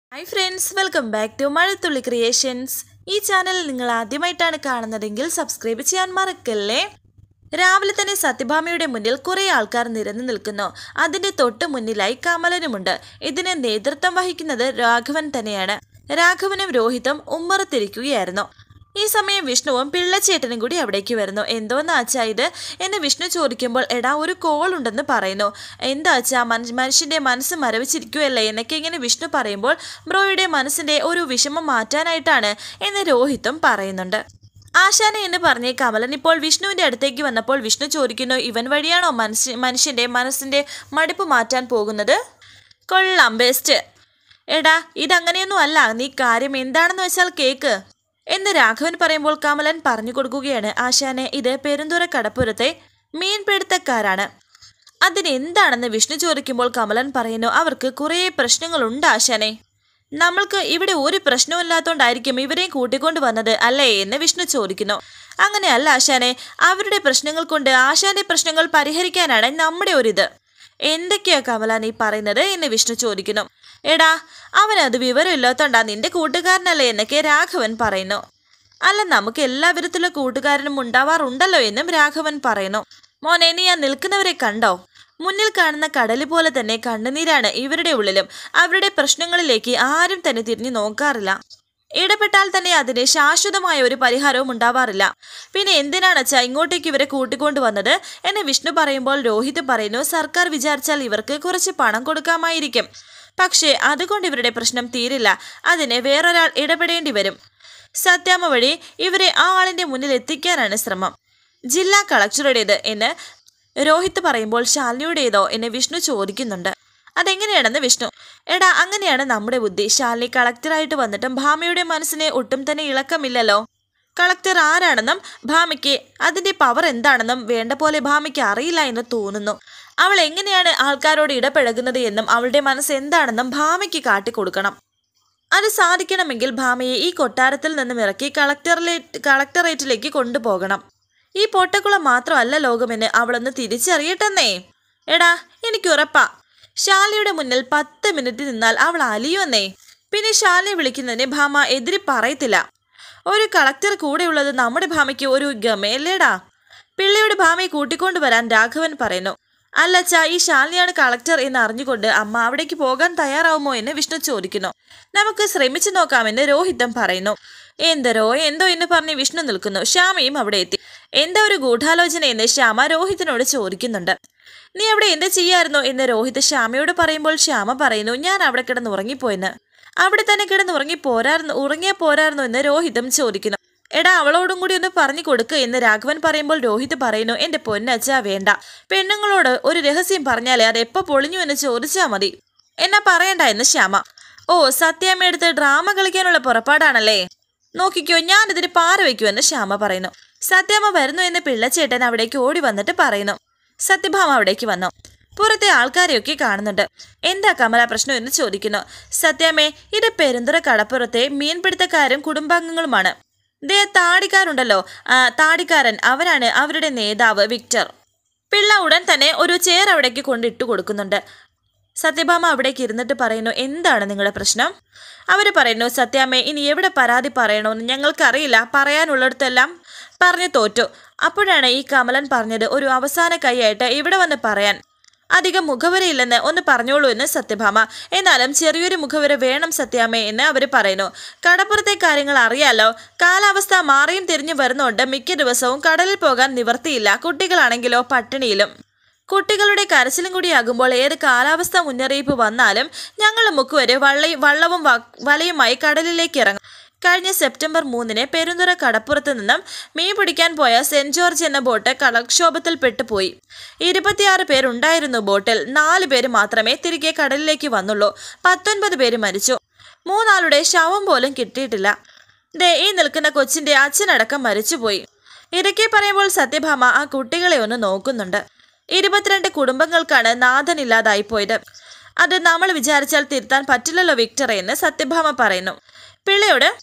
hi friends welcome back to Mazhathulli creations ഈ channel നിങ്ങൾ ആദ്യമായിട്ടാണ് കാണുന്നതെങ്കിൽ സബ്സ്ക്രൈബ് ചെയ്യാൻ മറക്കല്ലേ രാവിലെ തന്നെ സത്യഭാമയുടെ മുന്നിൽ കുറേ ആൾക്കാർ നിരന്നു നിൽക്കുന്നു അതിന്റെ തൊട്ട് മുന്നിലായി കമലനുമുണ്ട് ഇതിന് നേതൃത്വം വഹിക്കുന്നത് രാഘവൻ തന്നെയാണ് രാഘവനും രോഹിതും ഉമ്മറത്തിരിക്കുകയായിരുന്നു ഈ സമയം വിഷ്ണുവും പിള്ളച്ചേട്ടനും കൂടി അവിടേക്ക് വരുന്നു എന്തോന്നാ അച്ഛാ ഇത് എന്ന് വിഷ്ണു ചോദിക്കുമ്പോൾ എടാ ഒരു കോൾ ഉണ്ടെന്ന് പറയുന്നു എന്താ അച്ഛാ മനു മനുഷ്യന്റെ മനസ്സ് മരവിച്ചിരിക്കുകയല്ലേ എന്നൊക്കെ ഇങ്ങനെ വിഷ്ണു പറയുമ്പോൾ ബ്രോയുടെ മനസ്സിന്റെ ഒരു വിഷമം മാറ്റാനായിട്ടാണ് എന്ന് രോഹിത്തും പറയുന്നുണ്ട് ആശാന എന്ന് പറഞ്ഞേ കമലൻ ഇപ്പോൾ വിഷ്ണുവിന്റെ അടുത്തേക്ക് വന്നപ്പോൾ വിഷ്ണു ചോദിക്കുന്നു ഇവൻ വഴിയാണോ മനുഷ്യ മനുഷ്യന്റെ മനസ്സിന്റെ മടുപ്പ് മാറ്റാൻ പോകുന്നത് കൊള്ളാം ബെസ്റ്റ് എടാ ഇതങ്ങനെയൊന്നും അല്ല നീ കാര്യം എന്താണെന്ന് വെച്ചാൽ കേക്ക് എന്ന് രാഘവൻ പറയുമ്പോൾ കമലൻ പറഞ്ഞു കൊടുക്കുകയാണ് ആശാനെ ഇത് പെരുന്തുറ കടപ്പുറത്തെ മീൻപിടുത്തക്കാരാണ് അതിന് എന്താണെന്ന് വിഷ്ണു ചോദിക്കുമ്പോൾ കമലൻ പറയുന്നു അവർക്ക് കുറേ പ്രശ്നങ്ങളുണ്ട് ആശാനെ നമ്മൾക്ക് ഇവിടെ ഒരു പ്രശ്നമില്ലാത്തോണ്ടായിരിക്കും ഇവരെയും കൂട്ടിക്കൊണ്ട് വന്നത് അല്ലേ എന്ന് വിഷ്ണു ചോദിക്കുന്നു അങ്ങനെയല്ല ആശാനെ അവരുടെ പ്രശ്നങ്ങൾ കൊണ്ട് ആശാന്റെ പ്രശ്നങ്ങൾ പരിഹരിക്കാനാണ് നമ്മുടെ ഒരിത് എന്തൊക്കെയാ കമല നീ പറയുന്നത് എന്ന് വിഷ്ണു ചോദിക്കുന്നു എടാ അവനത് വിവരമില്ലാത്തോണ്ടാ നിന്റെ കൂട്ടുകാരനല്ലേ എന്നൊക്കെ രാഘവൻ പറയുന്നു അല്ല നമുക്ക് എല്ലാ വിധത്തിലുള്ള കൂട്ടുകാരനും ഉണ്ടാവാറുണ്ടല്ലോ എന്നും രാഘവൻ പറയുന്നു മോനെ നീ ആ നിൽക്കുന്നവരെ കണ്ടോ മുന്നിൽ കാണുന്ന കടല് പോലെ തന്നെ കണ്ണുനീരാണ് ഇവരുടെ ഉള്ളിലും അവരുടെ പ്രശ്നങ്ങളിലേക്ക് ആരും തന്നെ തിരിഞ്ഞു നോക്കാറില്ല ഇടപെട്ടാൽ തന്നെ അതിന് ശാശ്വതമായ ഒരു പരിഹാരവും ഉണ്ടാവാറില്ല പിന്നെ എന്തിനാണ് അച്ഛാ ഇങ്ങോട്ടേക്ക് ഇവരെ കൂട്ടിക്കൊണ്ടു വന്നത് എന്ന് വിഷ്ണു പറയുമ്പോൾ രോഹിത് പറയുന്നു സർക്കാർ വിചാരിച്ചാൽ ഇവർക്ക് കുറച്ച് പണം കൊടുക്കാമായിരിക്കും പക്ഷേ അതുകൊണ്ട് ഇവരുടെ പ്രശ്നം തീരില്ല അതിന് വേറൊരാൾ ഇടപെടേണ്ടി വരും സത്യാമ്മ വഴി ഇവരെ ആ ആളിന്റെ മുന്നിൽ എത്തിക്കാനാണ് ശ്രമം ജില്ലാ കളക്ടറുടേത് എന്ന് രോഹിത് പറയുമ്പോൾ ശാലിനിയുടേതോ എന്ന് വിഷ്ണു ചോദിക്കുന്നുണ്ട് അതെങ്ങനെയാണെന്ന് വിഷ്ണു എടാ അങ്ങനെയാണ് നമ്മുടെ ബുദ്ധി ശാലിനി കളക്ടറായിട്ട് വന്നിട്ടും ഭാമയുടെ മനസ്സിനെ ഒട്ടും തന്നെ ഇളക്കമില്ലല്ലോ കളക്ടർ ആരാണെന്നും ഭാമയ്ക്ക് അതിന്റെ പവർ എന്താണെന്നും വേണ്ട പോലെ ഭാമയ്ക്ക് അറിയില്ല എന്ന് തോന്നുന്നു അവൾ എങ്ങനെയാണ് ആൾക്കാരോട് ഇടപഴകുന്നത് എന്നും അവളുടെ മനസ്സ് എന്താണെന്നും ഭാമയ്ക്ക് കാട്ടിക്കൊടുക്കണം അത് സാധിക്കണമെങ്കിൽ ഭാമയെ ഈ കൊട്ടാരത്തിൽ നിന്നും ഇറക്കി കളക്ടറിലെ കളക്ടറേറ്റിലേക്ക് കൊണ്ടുപോകണം ഈ പൊട്ടക്കുളം മാത്രമല്ല ലോകമെന്ന് അവളൊന്ന് തിരിച്ചറിയട്ടെന്നേ എടാ എനിക്ക് ഉറപ്പാ ശാലിയുടെ മുന്നിൽ പത്ത് മിനിറ്റ് നിന്നാൽ അവൾ അലിയുമെന്നേ പിന്നെ ശാലിയെ വിളിക്കുന്നതിന് ഭാമ എതിരി പറയത്തില്ല ഒരു കളക്ടർ കൂടെയുള്ളത് നമ്മുടെ ഭാമയ്ക്ക് ഒരു ഗമയല്ലേടാ പിള്ളയുടെ ഭാമയെ കൂട്ടിക്കൊണ്ടുവരാൻ രാഘവൻ പറയുന്നു അല്ലച്ചാ ഈ ശാലിനിയാണ് കളക്ടർ എന്ന് അറിഞ്ഞുകൊണ്ട് അമ്മ അവിടേക്ക് പോകാൻ തയ്യാറാവുമോ എന്ന് വിഷ്ണു ചോദിക്കുന്നു നമുക്ക് ശ്രമിച്ചു നോക്കാമെന്ന് രോഹിതം പറയുന്നു എന്തരോ എന്തോ എന്ന് പറഞ്ഞ് വിഷ്ണു നിൽക്കുന്നു ശ്യാമയും അവിടെ എത്തി എന്താ ഒരു ഗൂഢാലോചന എന്ന് ശ്യാമ രോഹിത്തിനോട് ചോദിക്കുന്നുണ്ട് നീ അവിടെ എന്ത് ചെയ്യായിരുന്നു എന്ന് രോഹിത് ശ്യാമയോട് പറയുമ്പോൾ ശ്യാമ പറയുന്നു ഞാൻ അവിടെ കിടന്ന് ഉറങ്ങിപ്പോയെന്ന് അവിടെ തന്നെ കിടന്ന് ഉറങ്ങി പോരായിരുന്നു ഉറങ്ങിയാ പോരായിരുന്നു എന്ന് രോഹിതം ചോദിക്കുന്നു എടാ അവളോടും കൂടി ഒന്ന് പറഞ്ഞു കൊടുക്ക് എന്ന് രാഘവൻ പറയുമ്പോൾ രോഹിത് പറയുന്നു എന്റെ പൊന്നച്ചാ വേണ്ട പെണ്ണുങ്ങളോട് ഒരു രഹസ്യം പറഞ്ഞാലേ അത് എപ്പോ പൊളിഞ്ഞു എന്ന് ചോദിച്ചാ മതി എന്നാ പറയണ്ട എന്ന് ശ്യാമ ഓ സത്യാമ്മയെടുത്ത് ഡ്രാമ കളിക്കാനുള്ള പുറപ്പാടാണല്ലേ നോക്കിക്കോ ഞാനിതിന് പാര വയ്ക്കുമെന്ന് ശ്യാമ പറയുന്നു സത്യാമ്മ വരുന്നു എന്ന് പിള്ളച്ചേട്ടൻ അവിടേക്ക് ഓടി വന്നിട്ട് പറയുന്നു സത്യഭാമ അവിടേക്ക് വന്നു പുറത്തെ ആൾക്കാരെയൊക്കെ കാണുന്നുണ്ട് എന്താ കമല പ്രശ്നം എന്ന് ചോദിക്കുന്നു സത്യാമ്മേ ഇത് പെരുന്തുറ കടപ്പുറത്തെ മീൻപിടുത്തക്കാരും കുടുംബാംഗങ്ങളുമാണ് ദേ താടിക്കാരുണ്ടല്ലോ ആ താടിക്കാരൻ അവരാണ് അവരുടെ നേതാവ് വിക്ടർ പിള്ള ഉടൻ തന്നെ ഒരു ചെയർ അവിടേക്ക് കൊണ്ട് ഇട്ടു കൊടുക്കുന്നുണ്ട് സത്യഭാമ അവിടേക്ക് ഇരുന്നിട്ട് പറയുന്നു എന്താണ് നിങ്ങളുടെ പ്രശ്നം അവർ പറയുന്നു സത്യാമ്മേ ഇനി എവിടെ പരാതി പറയണമെന്ന് ഞങ്ങൾക്കറിയില്ല പറയാനുള്ളിടത്തെല്ലാം പറഞ്ഞു തോറ്റു അപ്പോഴാണ് ഈ കമലൻ പറഞ്ഞത് ഒരു അവസാന കൈയായിട്ട് ഇവിടെ വന്ന് പറയാൻ അധികം മുഖവരയില്ലെന്ന് ഒന്ന് പറഞ്ഞോളൂ എന്ന് സത്യഭാമ എന്നാലും ചെറിയൊരു മുഖവര വേണം സത്യാമ്മേ എന്ന് അവർ പറയുന്നു കടപ്പുറത്തെ കാര്യങ്ങൾ അറിയാലോ കാലാവസ്ഥ മാറിയും തിരിഞ്ഞു വരുന്നുണ്ട് മിക്ക ദിവസവും കടലിൽ പോകാൻ നിവർത്തിയില്ല കുട്ടികളാണെങ്കിലോ പട്ടിണിയിലും കുട്ടികളുടെ കരച്ചിലും കൂടിയാകുമ്പോൾ ഏത് കാലാവസ്ഥ മുന്നറിയിപ്പ് വന്നാലും ഞങ്ങൾ മുക്കുവരെ വള്ളയും വള്ളവും വ- വലയുമായി കടലിലേക്ക് ഇറങ്ങും കഴിഞ്ഞ സെപ്റ്റംബർ മൂന്നിന് പെരുന്തുറ കടപ്പുറത്ത് നിന്നും മീൻ പിടിക്കാൻ പോയ സെന്റ് ജോർജ് എന്ന ബോട്ട് കടൽക്ഷോഭത്തിൽ പെട്ടുപോയി ഇരുപത്തിയാറ് പേരുണ്ടായിരുന്നു ബോട്ടിൽ നാല് പേര് മാത്രമേ തിരികെ കടലിലേക്ക് വന്നുള്ളൂ പത്തൊൻപത് പേര് മരിച്ചു മൂന്നാളുടെ ശവം പോലും കിട്ടിയിട്ടില്ല ദേ ഈ നിൽക്കുന്ന കൊച്ചിന്റെ അച്ഛനടക്കം മരിച്ചുപോയി ഇതൊക്കെ പറയുമ്പോൾ സത്യഭാമ ആ കുട്ടികളെ ഒന്ന് നോക്കുന്നുണ്ട് ഇരുപത്തിരണ്ട് കുടുംബങ്ങൾക്കാണ് നാഥനില്ലാതായി പോയത് അത് നമ്മൾ വിചാരിച്ചാൽ തിരുത്താൻ പറ്റില്ലല്ലോ വിക്ടറെ എന്ന് സത്യഭാമ പറയുന്നു പിള്ളയോട്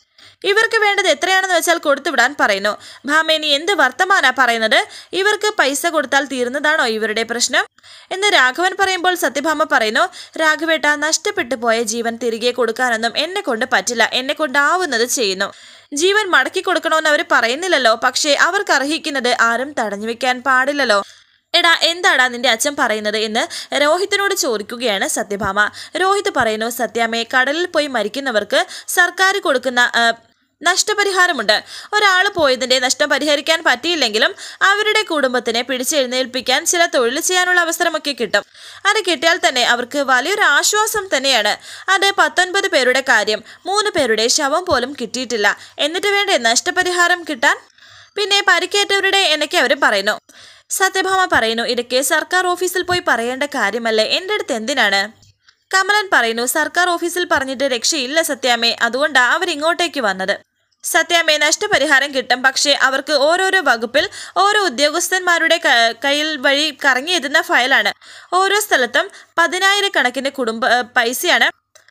ഇവർക്ക് വേണ്ടത് എത്രയാണെന്ന് വെച്ചാൽ കൊടുത്തുവിടാൻ പറയുന്നു ഭാമേനി എന്ത് വർത്തമാനാ പറയുന്നത് ഇവർക്ക് പൈസ കൊടുത്താൽ തീർന്നതാണോ ഇവരുടെ പ്രശ്നം എന്ന് രാഘവൻ പറയുമ്പോൾ സത്യഭാമ പറയുന്നു രാഘവേട്ട നഷ്ടപ്പെട്ടു പോയ ജീവൻ തിരികെ കൊടുക്കാനൊന്നും എന്നെ കൊണ്ട് പറ്റില്ല എന്നെ കൊണ്ടാവുന്നത് ചെയ്യുന്നു ജീവൻ മടക്കി കൊടുക്കണമെന്ന് അവർ പറയുന്നില്ലല്ലോ പക്ഷേ അവർക്ക് അർഹിക്കുന്നത് ആരും തടഞ്ഞു വെക്കാൻ പാടില്ലല്ലോ എടാ എന്താടാ നിന്റെ അച്ഛൻ പറയുന്നത് എന്ന് രോഹിത്തിനോട് ചോദിക്കുകയാണ് സത്യഭാമ രോഹിത് പറയുന്നു സത്യാമ്മയെ കടലിൽ പോയി മരിക്കുന്നവർക്ക് സർക്കാർ കൊടുക്കുന്ന ആ, നഷ്ടപരിഹാരമുണ്ട് ഒരാൾ പോയതിന്റെ നഷ്ടം പരിഹരിക്കാൻ പറ്റിയില്ലെങ്കിലും അവരുടെ കുടുംബത്തിനെ പിടിച്ചെഴുന്നേൽപ്പിക്കാൻ ചില തൊഴിൽ ചെയ്യാനുള്ള അവസരമൊക്കെ കിട്ടും അത് കിട്ടിയാൽ തന്നെ അവർക്ക് വലിയൊരു ആശ്വാസം തന്നെയാണ് അത് പത്തൊൻപത് പേരുടെ കാര്യം മൂന്ന് പേരുടെ ശവം പോലും കിട്ടിയിട്ടില്ല എന്നിട്ട് വേണ്ടേ നഷ്ടപരിഹാരം കിട്ടാൻ പിന്നെ പരിക്കേറ്റവരുടെ എന്നൊക്കെ അവർ പറയുന്നു സത്യഭാമ പറയുന്നു ഇതൊക്കെ സർക്കാർ ഓഫീസിൽ പോയി പറയേണ്ട കാര്യമല്ലേ എൻ്റെ അടുത്ത് എന്തിനാണ് കമലൻ പറയുന്നു സർക്കാർ ഓഫീസിൽ പറഞ്ഞിട്ട് രക്ഷയില്ല സത്യാമ്മേ അതുകൊണ്ടാ അവരിങ്ങോട്ടേക്ക് വന്നത് സത്യാമ്മേ നഷ്ടപരിഹാരം കിട്ടും പക്ഷേ അവർക്ക് ഓരോരോ വകുപ്പിൽ ഓരോ ഉദ്യോഗസ്ഥന്മാരുടെ ക- കയ്യിൽ വഴി കറങ്ങിയെത്തുന്ന ഫയലാണ് ഓരോ സ്ഥലത്തും പതിനായിരക്കണക്കിന് കുടുംബ ഏ, പൈസയാണ്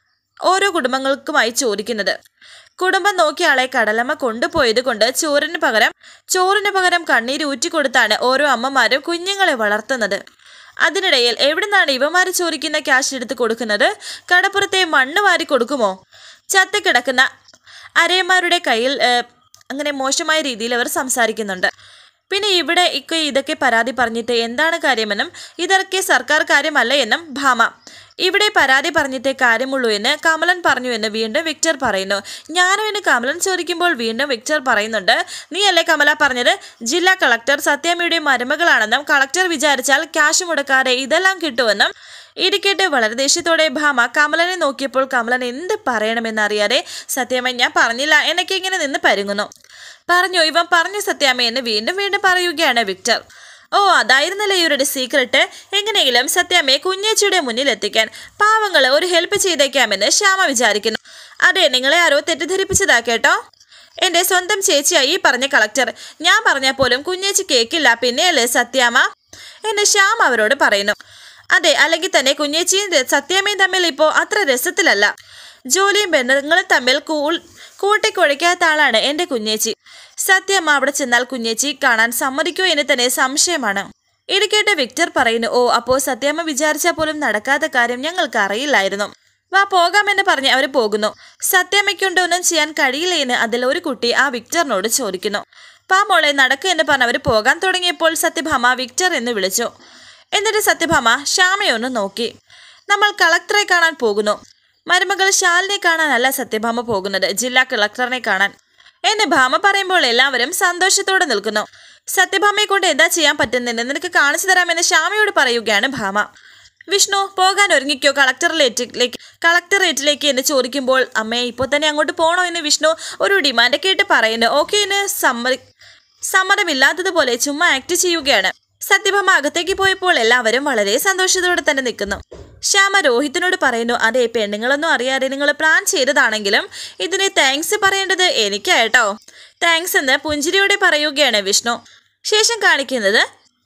ഓരോ കുടുംബങ്ങൾക്കുമായി ചോദിക്കുന്നത് കുടുംബം നോക്കിയ ആളെ കടലമ്മ കൊണ്ടുപോയത് കൊണ്ട് ചോറിന് പകരം ചോറിന് പകരം കണ്ണീര് ഊറ്റിക്കൊടുത്താണ് ഓരോ അമ്മമാരും കുഞ്ഞുങ്ങളെ വളർത്തുന്നത് അതിനിടയിൽ എവിടുന്നാണ് ഇവമാര് ചോദിക്കുന്ന ക്യാഷ് എടുത്ത് കൊടുക്കുന്നത് കടപ്പുറത്തെ മണ്ണ് വാരി കൊടുക്കുമോ ചത്തിക്കിടക്കുന്ന അരയന്മാരുടെ കയ്യിൽ ഏഹ്, അങ്ങനെ മോശമായ രീതിയിൽ അവർ സംസാരിക്കുന്നുണ്ട് പിന്നെ ഇവിടെ ഇക്ക ഇതൊക്കെ പരാതി പറഞ്ഞിട്ട് എന്താണ് കാര്യമെന്നും ഇതൊക്കെ സർക്കാർ കാര്യമല്ല എന്നും ഭാമ ഇവിടെ പരാതി പറഞ്ഞിട്ടേ കാര്യമുള്ളൂ എന്ന് കമലൻ പറഞ്ഞു എന്ന് വീണ്ടും വിക്ടർ പറയുന്നു ഞാനും എന്ന് കമലൻ ചോദിക്കുമ്പോൾ വീണ്ടും വിക്ടർ പറയുന്നുണ്ട് നീ അല്ലേ കമല പറഞ്ഞത് ജില്ലാ കളക്ടർ സത്യാമ്മയുടെ മരുമകളാണെന്നും കളക്ടർ വിചാരിച്ചാൽ ക്യാഷ് മുടക്കാതെ ഇതെല്ലാം കിട്ടുമെന്നും ഇരിക്കട്ടെ വളരെ ദേഷ്യത്തോടെ ഭാമ കമലനെ നോക്കിയപ്പോൾ കമലൻ എന്ത് പറയണമെന്നറിയാതെ സത്യാമ്മ ഞാൻ പറഞ്ഞില്ല എന്നൊക്കെ ഇങ്ങനെ നിന്ന് പരുങ്ങുന്നു പറഞ്ഞു ഇവൻ പറഞ്ഞു സത്യാമ്മ എന്ന് വീണ്ടും വീണ്ടും പറയുകയാണ് വിക്ടർ ഓ അതായിരുന്നല്ലേ ഇവരുടെ സീക്രട്ട് എങ്ങനെയെങ്കിലും സത്യാമ്മയെ കുഞ്ഞേച്ചിയുടെ മുന്നിൽ എത്തിക്കാൻ പാവങ്ങള് ഒരു ഹെൽപ്പ് ചെയ്തേക്കാമെന്ന് ശ്യാമ വിചാരിക്കുന്നു അതെ നിങ്ങളെ ആരോ തെറ്റിദ്ധരിപ്പിച്ചതാ കേട്ടോ എന്റെ സ്വന്തം ചേച്ചിയായി ഈ പറഞ്ഞ കളക്ടർ ഞാൻ പറഞ്ഞാൽ പോലും കുഞ്ഞേച്ചി കേക്കില്ല പിന്നെയല്ലേ സത്യാമ്മ എന്ന് ശ്യാം അവരോട് പറയുന്നു അതെ അല്ലെങ്കിൽ തന്നെ കുഞ്ഞേച്ചിയും ര- സത്യാമ്മയും തമ്മിൽ ഇപ്പോൾ അത്ര രസത്തിലല്ല ജോലിയും ബന്ധങ്ങളും തമ്മിൽ കൂൾ കൂട്ടിക്കുഴയ്ക്കാത്ത ആളാണ് എൻ്റെ കുഞ്ഞേച്ചി സത്യമ്മ അവിടെ ചെന്നാൽ കുഞ്ഞേച്ചി കാണാൻ സമ്മതിക്കോ എന്ന് തന്നെ സംശയമാണ് ഇത് കേട്ട് വിക്ടർ പറയുന്നു ഓ അപ്പോൾ സത്യമ്മ വിചാരിച്ചാൽ പോലും നടക്കാത്ത കാര്യം ഞങ്ങൾക്ക് അറിയില്ലായിരുന്നു വാ പോകാമെന്ന് പറഞ്ഞ് അവർ പോകുന്നു സത്യമ്മയ്ക്കൊണ്ട് ഒന്നും ചെയ്യാൻ കഴിയില്ല എന്ന് അതിൽ ഒരു കുട്ടി ആ വിക്ടറിനോട് ചോദിക്കുന്നു പാ മോളെ നടക്കുക എന്ന് പറഞ്ഞ് അവർ പോകാൻ തുടങ്ങിയപ്പോൾ സത്യഭാമ വിക്ടർ എന്ന് വിളിച്ചു എന്നിട്ട് സത്യഭാമ ശ്യാമയൊന്ന് നോക്കി നമ്മൾ കളക്ടറെ കാണാൻ പോകുന്നു മരുമകൾ ശാലിനെ കാണാനല്ല സത്യഭാമ പോകുന്നത് ജില്ലാ കളക്ടറിനെ കാണാൻ എന്ന് ഭാമ പറയുമ്പോൾ എല്ലാവരും സന്തോഷത്തോടെ നിൽക്കുന്നു സത്യഭാമയെ കൊണ്ട് എന്താ ചെയ്യാൻ പറ്റുന്നതെന്ന് നിനക്ക് കാണിച്ചു തരാമെന്ന് ശ്യാമയോട് പറയുകയാണ് ഭാമ വിഷ്ണു പോകാൻ ഒരുങ്ങിക്കോ കളക്ടറിലേക്ക് കളക്ടറേറ്റിലേക്ക് എന്ന് ചോദിക്കുമ്പോൾ അമ്മേ ഇപ്പോൾ തന്നെ അങ്ങോട്ട് പോകണോ എന്ന് വിഷ്ണു ഒരു ഡിമാൻഡൊക്കെ ആയിട്ട് പറയുന്നു ഓക്കെ എന്ന് സമ്മതി സമ്മതമില്ലാത്തതുപോലെ ചുമ്മാ ആക്ട് ചെയ്യുകയാണ് സത്യഭാമ അകത്തേക്ക് പോയപ്പോൾ എല്ലാവരും വളരെ സന്തോഷത്തോടെ തന്നെ നിൽക്കുന്നു ശ്യാമ രോഹിത്തിനോട് പറയുന്നു അതെ പെണ്ണുങ്ങളൊന്നും അറിയാതെ നിങ്ങൾ പ്ലാൻ ചെയ്തതാണെങ്കിലും ഇതിന് താങ്ക്സ് പറയേണ്ടത് എനിക്കാട്ടോ താങ്ക്സ് എന്ന് പുഞ്ചിരിയോടെ പറയുകയാണ് വിഷ്ണു ശേഷം കാണിക്കുന്നത്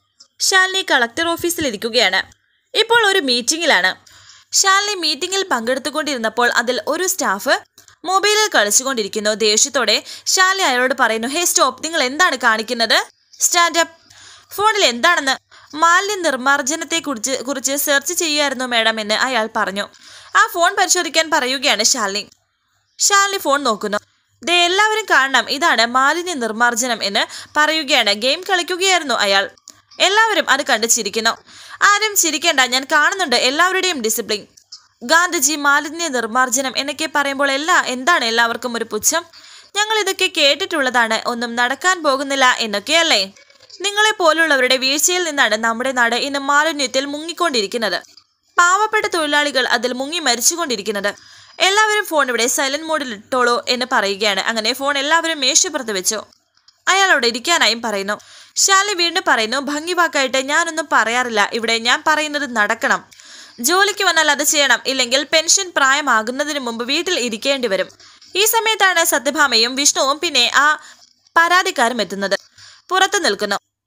ശാലിനി കളക്ടർ ഓഫീസിൽ ഇരിക്കുകയാണ് ഇപ്പോൾ ഒരു മീറ്റിംഗിലാണ് ശാലിനി മീറ്റിംഗിൽ പങ്കെടുത്തുകൊണ്ടിരുന്നപ്പോൾ അതിൽ ഒരു സ്റ്റാഫ് മൊബൈലിൽ കളിച്ചുകൊണ്ടിരിക്കുന്നു ദേഷ്യത്തോടെ ശാലിനി അയാളോട് പറയുന്നു ഹേ സ്റ്റോപ്പ് നിങ്ങൾ എന്താണ് കാണിക്കുന്നത് സ്റ്റാൻഡപ്പ് ഫോണിൽ എന്താണെന്ന് മാലിന്യ നിർമ്മാർജ്ജനത്തെ കുറിച്ച് കുറിച്ച് സെർച്ച് ചെയ്യുമായിരുന്നു മാഡം എന്ന് അയാൾ പറഞ്ഞു ആ ഫോൺ പരിശോധിക്കാൻ പറയുകയാണ് ശാലിനി ശാലിനി ഫോൺ നോക്കുന്നു ദേ എല്ലാവരും കാണണം ഇതാണ് മാലിന്യ നിർമ്മാർജ്ജനം എന്ന് പറയുകയാണ് ഗെയിം കളിക്കുകയായിരുന്നു അയാൾ എല്ലാവരും അത് കണ്ട് ചിരിക്കുന്നു ആരും ചിരിക്കേണ്ട ഞാൻ കാണുന്നുണ്ട് എല്ലാവരുടെയും ഡിസിപ്ലിൻ ഗാന്ധിജി മാലിന്യ നിർമ്മാർജ്ജനം എന്നൊക്കെ പറയുമ്പോൾ എല്ലാ എന്താണ് എല്ലാവർക്കും ഒരു പുച്ഛം ഞങ്ങൾ ഇതൊക്കെ കേട്ടിട്ടുള്ളതാണ് ഒന്നും നടക്കാൻ പോകുന്നില്ല എന്നൊക്കെയല്ലേ നിങ്ങളെ പോലുള്ളവരുടെ വീഴ്ചയിൽ നിന്നാണ് നമ്മുടെ നാട് ഇന്ന് മാലിന്യത്തിൽ മുങ്ങിക്കൊണ്ടിരിക്കുന്നത് പാവപ്പെട്ട തൊഴിലാളികൾ അതിൽ മുങ്ങി മരിച്ചുകൊണ്ടിരിക്കുന്നത് എല്ലാവരും ഫോൺ ഇവിടെ സൈലന്റ് മോഡിൽ ഇട്ടോളൂ എന്ന് പറയുകയാണ് അങ്ങനെ ഫോൺ എല്ലാവരും മേശപ്പുറത്ത് വെച്ചു അയാൾ അവിടെ ഇരിക്കാനായും പറയുന്നു ശാലി വീണ്ടും പറയുന്നു ഭംഗി വാക്കായിട്ട് ഞാനൊന്നും പറയാറില്ല ഇവിടെ ഞാൻ പറയുന്നത് നടക്കണം ജോലിക്ക് വന്നാൽ അത് ചെയ്യണം ഇല്ലെങ്കിൽ പെൻഷൻ പ്രായമാകുന്നതിന് മുമ്പ് വീട്ടിൽ ഇരിക്കേണ്ടി വരും ഈ സമയത്താണ് സത്യഭാമയും വിഷ്ണുവും പിന്നെ ആ പരാതിക്കാരും എത്തുന്നത് പുറത്തു നിൽക്കുന്നു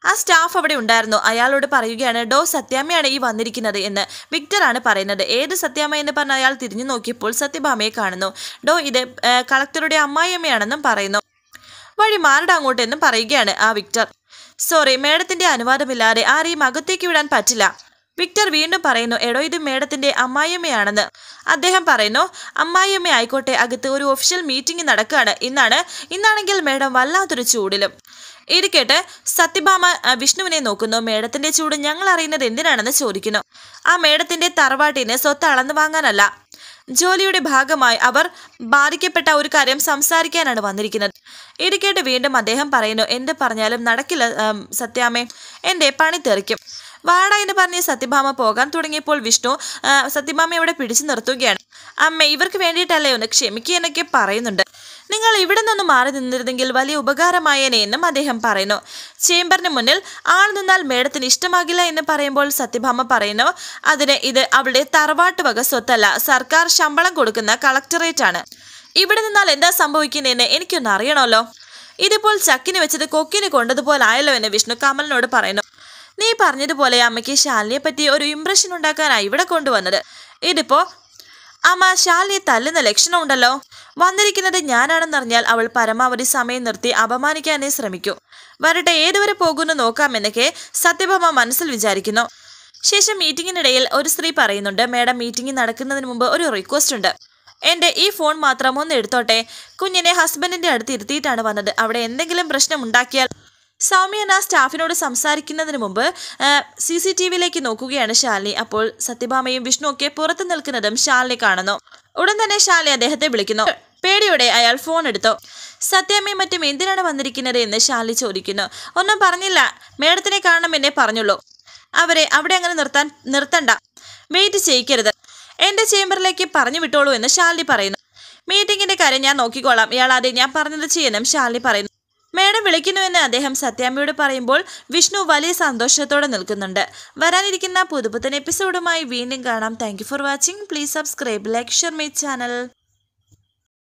ആ സ്റ്റാഫ് അവിടെ ഉണ്ടായിരുന്നു അയാളോട് പറയുകയാണ് ഡോ സത്യാമ്മയാണ് ഈ വന്നിരിക്കുന്നത് എന്ന് വിക്ടറാണ് പറയുന്നത് ഏത് സത്യാമ്മ എന്ന് പറഞ്ഞ് അയാൾ തിരിഞ്ഞു നോക്കിയപ്പോൾ സത്യഭാമയെ കാണുന്നു ഡോ ഇത് ഏ, കളക്ടറുടെ അമ്മായിയമ്മയാണെന്നും പറയുന്നു വഴി മാറിട അങ്ങോട്ടെന്നും പറയുകയാണ് ആ വിക്ടർ സോറി മേഡത്തിന്റെ അനുവാദമില്ലാതെ ആരെയും അകത്തേക്ക് വിടാൻ പറ്റില്ല വിക്ടർ വീണ്ടും പറയുന്നു എടോ ഇത് മേഡത്തിന്റെ അമ്മായിയമ്മയാണെന്ന് അദ്ദേഹം പറയുന്നു അമ്മായിയമ്മ ആയിക്കോട്ടെ അകത്ത് ഒരു ഒഫീഷ്യൽ മീറ്റിംഗ് നടക്കുകയാണ് ഇന്നാണ് ഇന്നാണെങ്കിൽ മേഡം വല്ലാത്തൊരു ചൂടിലും ഇത് കേട്ട് സത്യഭാമ ആ, വിഷ്ണുവിനെ നോക്കുന്നു മേഡത്തിന്റെ ചൂട് ഞങ്ങൾ അറിയുന്നത് എന്തിനാണെന്ന് ചോദിക്കുന്നു ആ മേഡത്തിന്റെ തറവാട്ടിന് സ്വത്ത് അളന്നു വാങ്ങാനല്ല ജോലിയുടെ ഭാഗമായി അവർ ബാധിക്കപ്പെട്ട ഒരു കാര്യം സംസാരിക്കാനാണ് വന്നിരിക്കുന്നത് ഇത് കേട്ട് വീണ്ടും അദ്ദേഹം പറയുന്നു എന്ത് പറഞ്ഞാലും നടക്കില്ല ആം, സത്യാമ്മേ എൻ്റെ പണി തെറിക്കും വാട എന്ന് പറഞ്ഞ് സത്യഭാമ പോകാൻ തുടങ്ങിയപ്പോൾ വിഷ്ണു ആ, സത്യഭാമയെ അവിടെ പിടിച്ചു നിർത്തുകയാണ് അമ്മ ഇവർക്ക് വേണ്ടിയിട്ടല്ലേ ഒന്ന് ക്ഷമിക്കുക എന്നൊക്കെ പറയുന്നുണ്ട് നിങ്ങൾ ഇവിടെ നിന്ന് മാറി നിന്നിരുന്നെങ്കിൽ വലിയ ഉപകാരമായേനെ എന്നും അദ്ദേഹം പറയുന്നു ചേംബറിന് മുന്നിൽ ആൾ നിന്നാൽ മേഡത്തിന് ഇഷ്ടമാകില്ല എന്ന് പറയുമ്പോൾ സത്യഭാമ പറയുന്നു അതിന് ഇത് അവളുടെ തറവാട്ട് വക സ്വത്തല്ല സർക്കാർ ശമ്പളം കൊടുക്കുന്ന കളക്ടറേറ്റ് ആണ് ഇവിടെ നിന്നാൽ എന്താ സംഭവിക്കുന്നതെന്ന് എനിക്കൊന്ന് അറിയണമല്ലോ ഇതിപ്പോൾ ചക്കിന് വെച്ചത് കൊക്കിന് കൊണ്ടതുപോലായല്ലോ എന്ന് വിഷ്ണു കമലിനോട് പറയുന്നു നീ പറഞ്ഞതുപോലെ അമ്മയ്ക്ക് ശാലിനിയെ പറ്റി ഒരു ഇംപ്രഷൻ ഉണ്ടാക്കാനാണ് ഇവിടെ കൊണ്ടുവന്നത് ഇതിപ്പോ അമ്മ ശാലിനിയെ തല്ലുന്ന ലക്ഷണമുണ്ടല്ലോ വന്നിരിക്കുന്നത് ഞാനാണെന്നറിഞ്ഞാൽ അവൾ പരമാവധി സമയം നിർത്തി അപമാനിക്കാനേ ശ്രമിക്കൂ വരട്ടെ ഏതുവരെ പോകുന്നു നോക്കാമെന്നൊക്കെ സത്യഭാമ മനസ്സിൽ വിചാരിക്കുന്നു ശേഷം മീറ്റിംഗിനിടയിൽ ഒരു സ്ത്രീ പറയുന്നുണ്ട് മേഡം മീറ്റിംഗ് നടക്കുന്നതിന് മുമ്പ് ഒരു റിക്വസ്റ്റ് ഉണ്ട് എൻ്റെ ഈ ഫോൺ മാത്രം ഒന്ന് എടുത്തോട്ടെ കുഞ്ഞിനെ ഹസ്ബൻഡിന്റെ അടുത്ത് ഇരുത്തിയിട്ടാണ് വന്നത് അവിടെ എന്തെങ്കിലും പ്രശ്നം ഉണ്ടാക്കിയാൽ സൗമ്യൻ ആ സ്റ്റാഫിനോട് സംസാരിക്കുന്നതിന് മുമ്പ് സി സി ടി വിയിലേക്ക് നോക്കുകയാണ് ശാലിനി അപ്പോൾ സത്യഭാമയും വിഷ്ണു ഒക്കെ പുറത്തു നിൽക്കുന്നതും ശാലിനി കാണുന്നു ഉടൻ തന്നെ ശാലിനി അദ്ദേഹത്തെ വിളിക്കുന്നു പേടിയോടെ അയാൾ ഫോൺ എടുത്തു സത്യാമ്മയും മറ്റും എന്തിനാണ് വന്നിരിക്കുന്നത് എന്ന് ശാലിനി ചോദിക്കുന്നു ഒന്നും പറഞ്ഞില്ല മേഡത്തിനെ കാണണമെന്നേ പറഞ്ഞുള്ളൂ അവരെ അവിടെ അങ്ങനെ നിർത്താൻ നിർത്തണ്ട വെയിറ്റ് ചെയ്യിക്കരുത് എന്റെ ചേംബറിലേക്ക് പറഞ്ഞു വിട്ടോളൂ എന്ന് ശാലിനി പറയുന്നു മീറ്റിംഗിന്റെ കാര്യം ഞാൻ നോക്കിക്കോളാം ഇയാൾ ആദ്യം ഞാൻ പറഞ്ഞത് ചെയ്യണം ശാലിനി പറയുന്നു മേഡം വിളിക്കുന്നുവെന്ന് അദ്ദേഹം സത്യാമ്മയോട് പറയുമ്പോൾ വിഷ്ണു വലിയ സന്തോഷത്തോടെ നിൽക്കുന്നുണ്ട് വരാനിരിക്കുന്ന പുതുപുത്തൻ എപ്പിസോഡുമായി വീണ്ടും കാണാം thank for watching please subscribe like share my channel